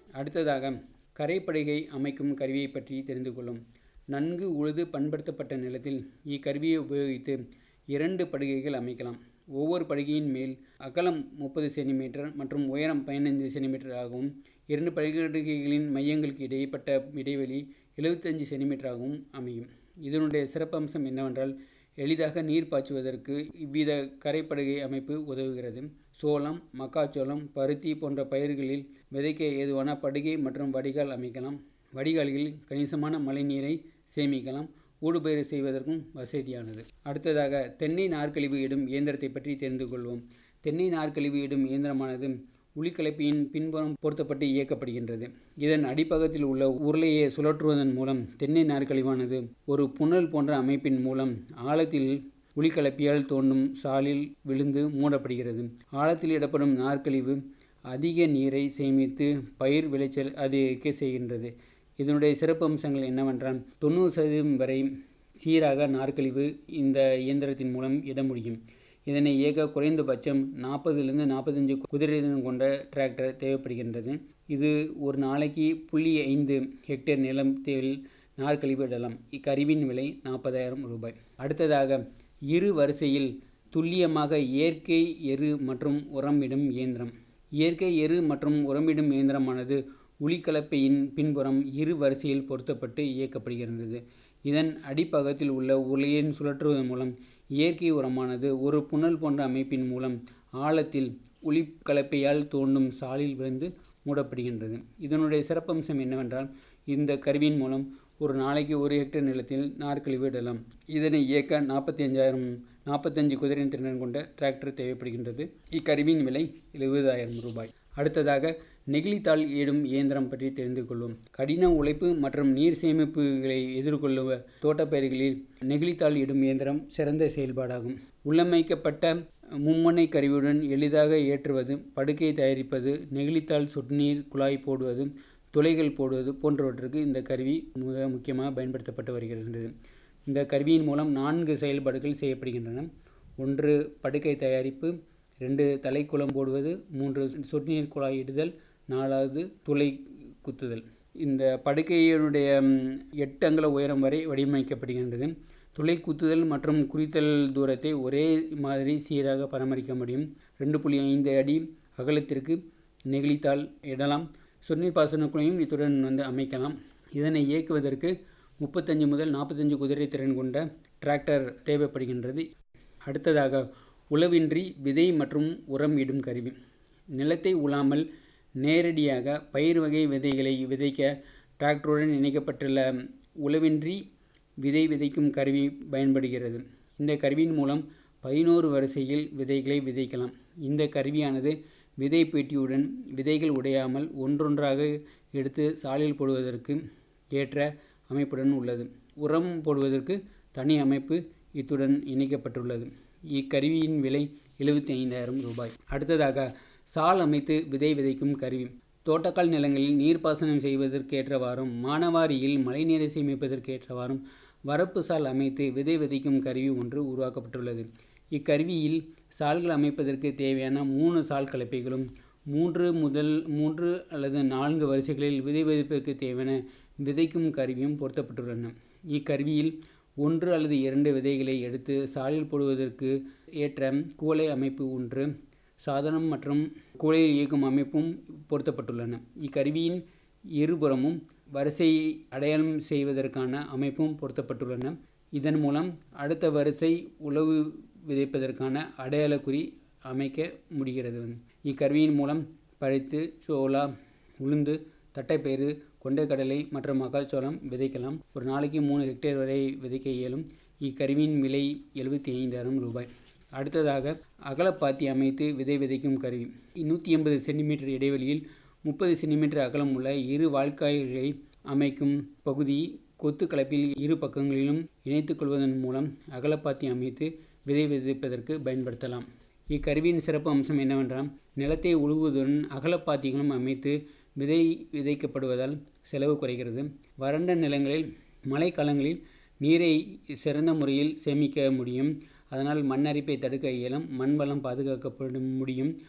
அடுத்ததாக கரைப்படுகை அமைக்கும் கருவியை பற்றி தெரிந்து கொள்ளும் நன்கு உழுது பண்படுத்தப்பட்ட நிலத்தில் இக்கருவியை உபயோகித்து இரண்டு படுகைகள் அமைக்கலாம் ஒவ்வொரு படுகையின் மேல் அகலம் முப்பது சென்டிமீட்டர் மற்றும் உயரம் பதினைந்து சென்டிமீட்டர் ஆகவும் இரண்டு படுகைகளின் மையங்களுக்கு இடைப்பட்ட இடைவெளி எழுபத்தஞ்சு சென்டிமீட்டர் ஆகவும் அமையும் இதனுடைய சிறப்பம்சம் என்னவென்றால் எளிதாக நீர் பாய்ச்சுவதற்கு இவ்வித கரைப்படுகை அமைப்பு உதவுகிறது சோளம் மக்காச்சோளம் பருத்தி போன்ற பயிர்களில் விதைக்க ஏதுவான படுகை மற்றும் வடிகால் அமைக்கலாம் வடிகால்களில் கணிசமான மழைநீரை சேமிக்கலாம் ஊடுபயிர் செய்வதற்கும் வசதியானது அடுத்ததாக தென்னை நார்க்கழிவு இடும் இயந்திரத்தை பற்றி தெரிந்து கொள்வோம் தென்னை நார்க்கழிவு இடும் இயந்திரமானது உளிக்கலப்பியின் பின்புறம் பொருத்தப்பட்டு இயக்கப்படுகின்றது இதன் அடிப்பகத்தில் உள்ள உருளையை சுழற்றுவதன் மூலம் தென்னை நார்க்கழிவானது ஒரு புனல் போன்ற அமைப்பின் மூலம் ஆழத்தில் உளிக்கலப்பியால் தோண்டும் சாலில் விழுந்து மூடப்படுகிறது ஆழத்தில் இடப்படும் நார்க்கழிவு அதிக நீரை சேமித்து பயிர் விளைச்சல் அதிகரிக்க செய்கின்றது இதனுடைய சிறப்பு அம்சங்கள் என்னவென்றால் தொண்ணூறு சதவீதம் வரை சீராக நார்க்கழிவு இந்த இயந்திரத்தின் மூலம் இட முடியும் இதனை இயக்க குறைந்தபட்சம் நாற்பதுலேருந்து நாற்பத்தஞ்சு குதிரைத்திறன் கொண்ட டிராக்டர் தேவைப்படுகின்றது இது ஒரு நாளைக்கு புள்ளி ஐந்து ஹெக்டேர் நிலத்தில் நார்க்கழிவு இடலாம் இக்கருவியின் விலை நாற்பதாயிரம் ரூபாய் அடுத்ததாக இரு வரிசையில் துல்லியமாக இயற்கை எரு மற்றும் உரமிடும் இயந்திரம் இயற்கை எரு மற்றும் உரமிடும் இயந்திரமானது உளிக்கலப்பையின் பின்புறம் இரு வரிசையில் பொருத்தப்பட்டு இயக்கப்படுகின்றது இதன் அடிப்பகத்தில் உள்ள உருளையின் சுழற்றுவதன் மூலம் இயற்கை உரமானது ஒரு புனல் போன்ற அமைப்பின் மூலம் ஆழத்தில் உளிக்கலப்பையால் தோண்டும் சாலில் விழுந்து மூடப்படுகின்றது இதனுடைய சிறப்பம்சம் என்னவென்றால் இந்த கருவியின் மூலம் ஒரு நாளைக்கு ஒரு ஹெக்டேர் நிலத்தில் நாற்கழிவு இடலாம் இதனை இயக்க நாற்பத்தி அஞ்சாயிரம் நாற்பத்தஞ்சு குதிரை திறன் கொண்ட டிராக்டர் தேவைப்படுகின்றது இக்கருவியின் விலை எழுபதாயிரம் ரூபாய் அடுத்ததாக நெகிழித்தாள் ஈடும் இயந்திரம் பற்றி தெரிந்து கொள்வோம் கடின உழைப்பு மற்றும் நீர் சேமிப்புகளை எதிர்கொள்ளுவ தோட்டப்பயிர்களில் நெகிழித்தாள் இடும் இயந்திரம் சிறந்த செயல்பாடாகும் உள்ளமைக்கப்பட்ட மும்முனை கருவியுடன் எளிதாக ஏற்றுவது படுக்கை தயாரிப்பது நெகிழித்தாள் சொட்டுநீர் குழாய் போடுவது துளைகள் போடுவது போன்றவற்றுக்கு இந்த கருவி மிக முக்கியமாக பயன்படுத்தப்பட்டு வருகின்றது இந்த கருவியின் மூலம் நான்கு செயல்பாடுகள் செய்யப்படுகின்றன ஒன்று படுக்கை தயாரிப்பு ரெண்டு தலைக்குளம் போடுவது மூன்று சொட்டுநீர் குழாய் இடுதல் நாலாவது துளை குத்துதல் இந்த படுக்கையினுடைய எட்டு அங்கல உயரம் வரை வடிவமைக்கப்படுகின்றது துளை குத்துதல் மற்றும் குறித்தல் தூரத்தை ஒரே மாதிரி சீராக பராமரிக்க முடியும் ரெண்டு புள்ளி ஐந்து அடி அகலத்திற்கு நெகிழித்தால் இடலாம் சொன்னீர் பாசனக்குழையும் இத்துடன் வந்து அமைக்கலாம் இதனை இயக்குவதற்கு முப்பத்தஞ்சு முதல் நாற்பத்தஞ்சு குதிரை திறன் கொண்ட டிராக்டர் தேவைப்படுகின்றது அடுத்ததாக உழவின்றி விதை மற்றும் உரம் இடும் கருவி நிலத்தை உழாமல் நேரடியாக பயிர் வகை விதைகளை விதைக்க டிராக்டருடன் இணைக்கப்பட்டுள்ள உழவின்றி விதை விதைக்கும் கருவி பயன்படுகிறது இந்த கருவியின் மூலம் பதினோரு வரிசையில் விதைகளை விதைக்கலாம் இந்த கருவியானது விதை பெட்டியுடன் விதைகள் உடையாமல் ஒன்றொன்றாக எடுத்து சாலில் போடுவதற்கு ஏற்ற அமைப்புடன் உள்ளது உரம் போடுவதற்கு தனி அமைப்பு இத்துடன் இணைக்கப்பட்டுள்ளது இக்கருவியின் விலை எழுபத்தி ஐந்தாயிரம் ரூபாய் அடுத்ததாக சால் அமைத்து விதை விதைக்கும் கருவி தோட்டக்கால் நிலங்களில் நீர்ப்பாசனம் செய்வதற்கேற்றவாறும் மானவாரியில் மழைநீரை சேமிப்பதற்கேற்றவாறும் வரப்பு சால் அமைத்து விதை விதைக்கும் கருவி ஒன்று உருவாக்கப்பட்டுள்ளது இக்கருவியில் சால்கள் அமைப்பதற்கு தேவையான மூணு சால் கலப்பைகளும் மூன்று முதல் மூன்று அல்லது நான்கு வரிசைகளில் விதை விதைப்பதற்கு தேவையான விதைக்கும் கருவியும் பொருத்தப்பட்டுள்ளன இக்கருவியில் ஒன்று அல்லது இரண்டு விதைகளை எடுத்து சாலில் போடுவதற்கு ஏற்ற கூலை அமைப்பு ஒன்று சாதனம் மற்றும் கூலையில் இயக்கும் அமைப்பும் பொருத்தப்பட்டுள்ளன இக்கருவியின் இருபுறமும் வரிசை அடையாளம் செய்வதற்கான அமைப்பும் பொருத்தப்பட்டுள்ளன இதன் மூலம் அடுத்த வரிசை உழவு விதைப்பதற்கான அடையாள குறி அமைக்க முடிகிறது இக்கருவியின் மூலம் பறித்து சோளா உளுந்து தட்டைப்பயிறு கொண்டைக்கடலை மற்றும் மக்காச்சோளம் விதைக்கலாம் ஒரு நாளைக்கு மூணு ஹெக்டேர் வரை விதைக்க இயலும் இக்கருவியின் விலை எழுபத்தி ஐந்தாயிரம் ரூபாய் அடுத்ததாக அகலப்பாத்தி அமைத்து விதை விதைக்கும் கருவி நூற்றி எண்பது சென்டிமீட்டர் இடைவெளியில் முப்பது சென்டிமீட்டர் அகலம் உள்ள இரு வாழ்க்காய்களை அமைக்கும் பகுதி கொத்து கலப்பில் இரு பக்கங்களிலும் இணைத்துக் கொள்வதன் மூலம் அகலப்பாத்தி அமைத்து விதை விதைப்பதற்கு பயன்படுத்தலாம் இக்கருவியின் சிறப்பு அம்சம் என்னவென்றால் நிலத்தை உழுவதுடன் அகலப்பாத்திகளும் அமைத்து விதை விதைக்கப்படுவதால் செலவு குறைகிறது வறண்ட நிலங்களில் மழைக்காலங்களில் நீரை சிறந்த முறையில் சேமிக்க முடியும் அதனால் மண் அரிப்பை தடுக்க இயலும் மண் வளம் பாதுகாக்கப்பட முடியும்